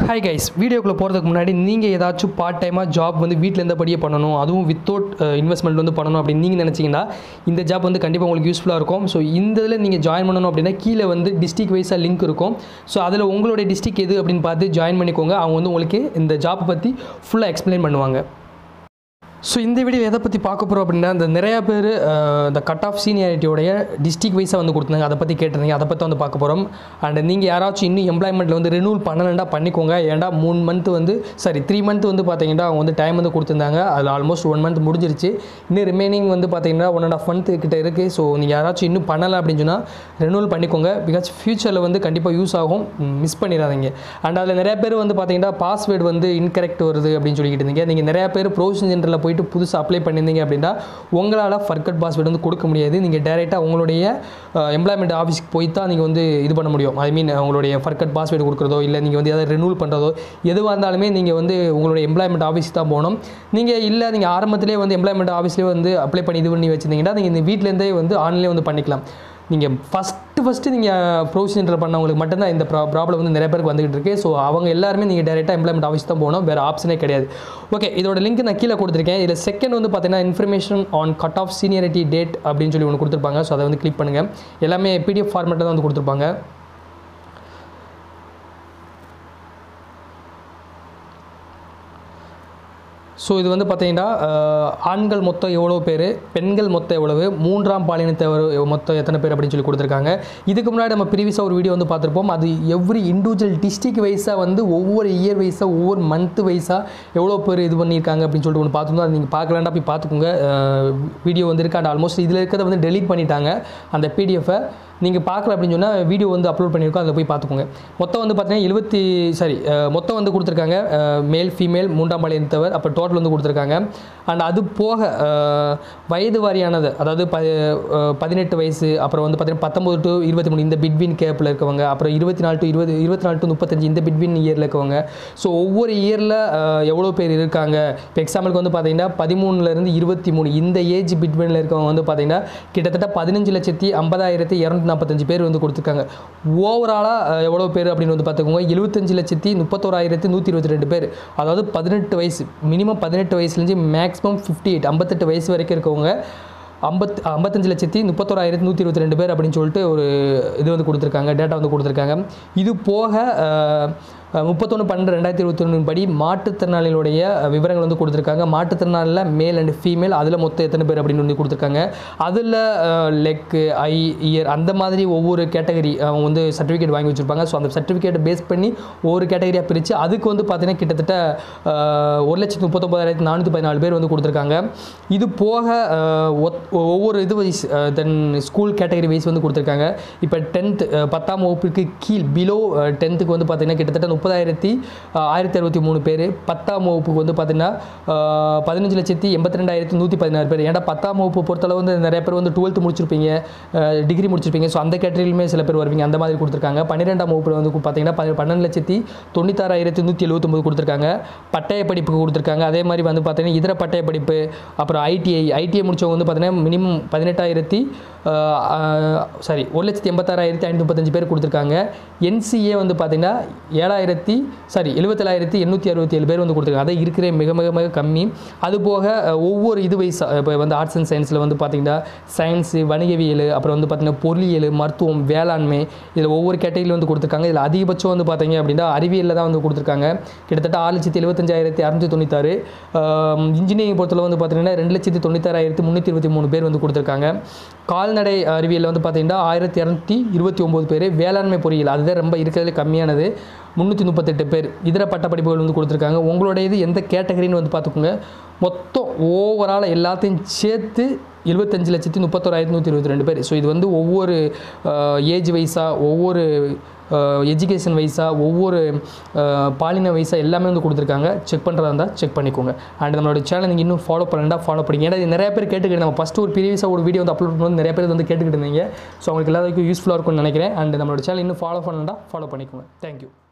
hi guys வீடியோக்குள்ளே போகிறதுக்கு முன்னாடி நீங்கள் ஏதாச்சும் பார்ட் டைமாக ஜாப் வந்து வீட்டில் இருந்தபடியே பண்ணணும் அதுவும் வித்தவுட் இன்வெஸ்ட்மெண்ட் வந்து பண்ணணும் அப்படின்னு நீங்கள் நினச்சிங்கன்னா இந்த ஜாப் வந்து கண்டிப்பாக உங்களுக்கு யூஸ்ஃபுல்லாக இருக்கும் ஸோ இந்த இதில் நீங்கள் ஜாயின் பண்ணணும் அப்படின்னா கீழே வந்து டிஸ்ட்ரிக் வைஸாக லிங்க் இருக்கும் ஸோ அதில் உங்களுடைய டிஸ்ட்ரிக் எது அப்படின்னு பார்த்து ஜாயின் பண்ணிக்கோங்க அவங்க வந்து உங்களுக்கு இந்த ஜாப் பற்றி ஃபுல்லாக எக்ஸ்பிளைன் பண்ணுவாங்க ஸோ இந்த வீடியோ எதை பற்றி பார்க்க போகிறோம் அப்படின்னா இந்த நிறையா பேர் இந்த கட் ஆஃப் சீனியாரிட்டியோடைய டிஸ்ட்ரிக் வைஸாக வந்து கொடுத்தாங்க அதை பற்றி கேட்டிருந்தீங்க அதை பற்றி வந்து பார்க்க போகிறோம் அண்ட் நீங்கள் யாராச்சும் இன்னும் எம்ப்ளாய்மெண்ட்டில் வந்து ரினூவல் பண்ணலண்டா பண்ணிக்கோங்க ஏன்டா மூணு மந்த் வந்து சாரி த்ரீ மந்த் வந்து பார்த்தீங்கன்னா அவங்க வந்து டைம் வந்து கொடுத்துருந்தாங்க அதில் ஆல்மோஸ்ட் ஒன் மந்த் முடிஞ்சிருச்சு இன்னும் ரிமைனிங் வந்து பார்த்தீங்கன்னா ஒன் அண்ட் ஆஃப் மந்த் கிட்ட இருக்குது ஸோ நீங்கள் யாராச்சும் இன்னும் பண்ணலை அப்படின்னு சொன்னால் ரெனூவல் பண்ணிக்கோங்க பிகாஸ் ஃப்யூச்சரில் வந்து கண்டிப்பாக யூஸ் ஆகும் மிஸ் பண்ணிடாதீங்க அண்ட் அதில் நிறைய பேர் வந்து பார்த்தீங்கன்னா பாஸ்வேர்டு வந்து இன்கரெக்ட் வருது அப்படின்னு சொல்லிக்கிட்டு இருந்தீங்க நீங்கள் நிறைய பேர் ப்ரொவிஷன் சென்டரில் போயிட்டு புதுசாக அப்ளை பண்ணியிருந்தீங்க அப்படின்னா உங்களால் ஃபர்கட் பாஸ்வேர்டு வந்து கொடுக்க முடியாது நீங்கள் டேரெக்டாக உங்களுடைய எம்ப்ளாய்மெண்ட் ஆஃபீஸ்க்கு போய் தான் நீங்கள் வந்து இது பண்ண முடியும் ஐ மீன் உங்களுடைய ஃபர்கட் பாஸ்வேர்டு கொடுக்குறதோ இல்லை நீங்கள் வந்து எதாவது ரெனூவல் பண்ணுறதோ எதுவாக இருந்தாலுமே நீங்கள் வந்து உங்களுடைய எம்ப்ளாய்மெண்ட் ஆஃபீஸ்க்கு தான் போகணும் நீங்கள் இல்லை நீங்கள் ஆரம்பத்திலே வந்து எம்ப்ளாய்மெண்ட் ஆஃபீஸ்லேயே வந்து அப்ளை பண்ணி இது பண்ணி வச்சுருந்தீங்கன்னா நீங்கள் இந்த வீட்டிலேருந்தே வந்து ஆன்லைன்லேயே வந்து பண்ணிக்கலாம் நீங்கள் ஃபஸ்ட்டு ஃபஸ்ட்டு நீங்கள் ப்ரொவிஷன் சென்டர் பண்ணவங்களுக்கு மட்டும்தான் இந்த ப்ரா ப்ராப்ளம் வந்து நிறைய பேருக்கு வந்துகிட்டு இருக்கு ஸோ அவங்க எல்லாருமே நீங்கள் டேரெக்டாக எம்ப்ளாய்மெண்ட் ஆஃபீஸ் தான் போகணும் வேறு ஆப்ஷனே கிடையாது ஓகே இதோட லிங்க் நான் கீழே கொடுத்துருக்கேன் இதில் செகண்ட் வந்து பார்த்தீங்கன்னா information on cut off seniority date அப்படின்னு சொல்லி ஒன்று கொடுத்துருப்பாங்க ஸோ அதை வந்து கிளிக் பண்ணுங்கள் எல்லாமே பிடிஎஃப் ஃபார்மேட்டில் தான் வந்து கொடுத்துருப்பாங்க ஸோ இது வந்து பார்த்தீங்கன்னா ஆண்கள் மொத்தம் எவ்வளோ பேர் பெண்கள் மொத்தம் எவ்வளவு மூன்றாம் பாலினத்தவர் மொத்தம் எத்தனை பேர் அப்படின்னு சொல்லி கொடுத்துருக்காங்க இதுக்கு முன்னாடி நம்ம ப்ரீவியஸாக ஒரு வீடியோ வந்து பார்த்துருப்போம் அது எவ்ரி இண்டிவிஜுவல் டிஸ்ட்ரிக் வைஸாக வந்து ஒவ்வொரு இயர் வைஸாக ஒவ்வொரு மந்த் வைஸாக எவ்வளோ பேர் இது பண்ணியிருக்காங்க அப்படின்னு சொல்லிட்டு ஒன்று பார்த்துருந்தோம் அது நீங்கள் பார்க்கலாண்டா போய் பார்த்துக்கோங்க வீடியோ வந்து இருக்கு அண்ட் ஆல்மோஸ்ட் இதில் இருக்கிறத வந்து டெலீட் பண்ணிட்டாங்க அந்த பிடிஎஃபை நீங்கள் பார்க்கல அப்படின்னு சொன்னால் வீடியோ வந்து அப்லோட் பண்ணியிருக்கோம் அதில் போய் பார்த்துக்கோங்க மொத்தம் வந்து பார்த்தீங்கன்னா எழுபத்தி சாரி மொத்தம் வந்து கொடுத்துருக்காங்க மேல் ஃபீமேல் மூன்றாம் பாலினத்தவர் அப்போ டோட்டல் வந்து கொடுத்துருக்காங்க அண்ட் அது போக வயது வாரியானது அதாவது ப பதினெட்டு வயசு அப்புறம் வந்து பார்த்தீங்கன்னா பத்தொம்பது டு இருபத்தி மூணு இந்த பிட்வீன் கேப்பில் இருக்கவங்க அப்புறம் இருபத்தி நாலு டு இருபது இருபத்தி நாலு டு முப்பத்தஞ்சு இந்த பிட்வீன் இயரில் இருக்கவங்க ஸோ ஒவ்வொரு இயரில் எவ்வளோ பேர் இருக்காங்க இப்போ எக்ஸாம்பிளுக்கு வந்து பார்த்தீங்கன்னா பதிமூணுலேருந்து இருபத்தி மூணு இந்த ஏஜ் பிட்வீனில் இருக்கவங்க வந்து பார்த்தீங்கன்னா கிட்டத்தட்ட பதினஞ்சு லட்சத்தி ஐம்பதாயிரத்தி இரநூத்தி நாற்பத்தஞ்சு பேர் வந்து கொடுத்துருக்காங்க ஓவராலாக எவ்வளோ பேர் அப்படின்னு வந்து பார்த்துக்கோங்க எழுபத்தஞ்சு லட்சத்தி முப்பத்தோராயிரத்தி நூற்றி இருபத்தி ரெண்டு பேர் அதாவது பதினெட்டு வயசு மினிமம் பதினெட்டு வயசுலேருந்து மேக்ஸிமம் ஃபிஃப்டி எயிட் ஐம்பத்தெட்டு வயசு வரைக்கும் இருக்கவங்க ஐம்பத் ஐம்பத்தஞ்சு லட்சத்தி முப்பத்தோராயிரத்தி நூற்றி இருபத்தி ரெண்டு பேர் அப்படின்னு சொல்லிட்டு ஒரு இது வந்து கொடுத்துருக்காங்க டேட்டா வந்து கொடுத்துருக்காங்க இது போக முப்பத்தொன்று பன்னெண்டு ரெண்டாயிரத்தி இருபத்தி ஒன்று படி மாற்றுத்திறனாளிகளுடைய விவரங்கள் வந்து கொடுத்துருக்காங்க மாற்றுத்திறனாளியில் மேல் அண்ட் ஃபீமேல் அதில் மொத்தம் எத்தனை பேர் அப்படின்னு வந்து கொடுத்துருக்காங்க அதில் லெக்கு ஐ இயர் அந்த மாதிரி ஒவ்வொரு கேட்டகரி அவங்க வந்து சர்டிஃபிகேட் வாங்கி வச்சுருப்பாங்க ஸோ அந்த சர்டிஃபிகேட்டை பேஸ் பண்ணி ஒவ்வொரு கேட்டகரியாக பிரித்து அதுக்கு வந்து பார்த்தீங்கன்னா கிட்டத்தட்ட ஒரு லட்சத்து முப்பத்தொம்பதாயிரத்தி நானூற்றி பதினாலு பேர் வந்து கொடுத்துருக்காங்க இது போக ஒவ்வொரு இது wise then school category wise வந்து கொடுத்துருக்காங்க இப்போ டென்த் பத்தாம் வகுப்புக்கு கீழ் பிலோ டென்த்துக்கு வந்து பார்த்தீங்கன்னா கிட்டத்தட்ட முப்பதாயிரத்தி ஆயிரத்தி அறுபத்தி மூணு பேர் பத்தாம் வகுப்புக்கு வந்து பார்த்தீங்கன்னா பதினஞ்சு லட்சத்தி எண்பத்தி ரெண்டாயிரத்தி நூற்றி பதினாறு பேர் ஏன்னா பத்தாம் வகுப்பு பொறுத்தளவு வந்து நிறைய பேர் வந்து டுவெல்த்து முடிச்சிருப்பீங்க டிகிரி முடிச்சிருப்பீங்க ஸோ அந்த கேட்டகரியிலுமே சில பேர் வருவீங்க அந்த மாதிரி கொடுத்துருக்காங்க பன்னிரெண்டாம் வகுப்பில் வந்து பார்த்தீங்கன்னா பன்னெண்டு லட்சத்தி தொண்ணூத்தாறாயிரத்தி நூற்றி எழுபத்தொம்பது கொடுத்துருக்காங்க பட்டய படிப்புக்கு கொடுத்துருக்காங்க அதே மாதிரி வந்து பார்த்தீங்கன்னா இதர பட்டய படிப்பு அப்புறம் ஐடிஐ ஐடிஐ முடிச்சவங்க வந்து பார்த்தீங்கன்னா மினிமம் பதினெட்டாயிரத்தி சாரி ஒரு லட்சத்தி எண்பத்தாறாயிரத்தி ஐநூற்றி முப்பத்தஞ்சு பேர் கொடுத்துருக்காங்க என்சிஏ வந்து பார்த்தீங்கன்னா ஏழாயிரத்தி சாரி எழுபத்தேழாயிரத்தி எண்ணூற்றி அறுபத்தி ஏழு பேர் வந்து கொடுத்துருக்காங்க அதை இருக்கிற மிக மிக மிக கம்மி அது போக ஒவ்வொரு இது வைஸ் இப்போ வந்து ஆர்ட்ஸ் அண்ட் சயின்ஸில் வந்து பார்த்தீங்கன்னா சயின்ஸு வணிகவியல் அப்புறம் வந்து பார்த்தீங்கன்னா பொருளியல் மருத்துவம் வேளாண்மை இதில் ஒவ்வொரு கேட்டகரியில் வந்து கொடுத்துருக்காங்க இதில் அதிகபட்சம் வந்து பார்த்தீங்க அப்படின்னா அறிவியலில் தான் வந்து கொடுத்துருக்காங்க கிட்டத்தட்ட ஆறு லட்சத்தி எழுபத்தஞ்சாயிரத்தி அறுநூற்றி தொண்ணூத்தாறு இன்ஜினியரிங் பொறுத்தளவு வந்து பார்த்தீங்கன்னா ரெண்டு லட்சத்தி தொண்ணூத்தாறாயிரத்தி முந்நூற்றி இருபத்தி மூணு பேர் வந்து கொடுத்துருக்காங்க கால்நடை அறிவியலில் வந்து பார்த்தீங்கன்னா ஆயிரத்தி இரநூத்தி இருபத்தி ஒம்பது பேர் வேளாண்மை பொறியியல் அதுதான் ரொம்ப இருக்கிறதுல கம்மியானது முந்நூற்றி முப்பத்தெட்டு பேர் இதர பட்டப்படிப்புகள் வந்து கொடுத்துருக்காங்க உங்களுடைய இது எந்த கேட்டகரின்னு வந்து பார்த்துக்கோங்க மொத்தம் ஓவரால் எல்லாத்தையும் சேர்த்து எழுபத்தஞ்சு லட்சத்தி முப்பத்தோராயிரத்தி நூற்றி இருபத்தி ரெண்டு பேர் ஸோ இது வந்து ஒவ்வொரு ஏஜ் வைஸாக ஒவ்வொரு எஜுகேஷன் வைஸாக ஒவ்வொரு பாலின வைஸாக எல்லாமே வந்து கொடுத்துருக்காங்க செக் பண்ணுறதா இருந்தால் செக் பண்ணிக்கோங்க அண்ட் நம்மளோட சேனல் நீங்கள் இன்னும் ஃபாலோ பண்ணலண்டா ஃபாலோ பண்ணிங்க ஏன்னா இது நிறைய பேர் கேட்டுக்கிட்டு நம்ம ஃபஸ்ட்டு ஒரு ப்ரீவியஸாக ஒரு வீடியோ வந்து அப்லோட் பண்ணும்போது நிறைய பேர் வந்து கேட்டுக்கிட்டு இருந்தீங்க ஸோ அவங்களுக்கு எல்லாத்துக்கும் யூஸ்ஃபுல்லாக இருக்கும்னு நினைக்கிறேன் அண்ட் நம்மளோட சேனல் இன்னும் ஃபாலோ பண்ணலண்டா ஃபாலோ பண்ணிக்கோங்க தேங்க்யூ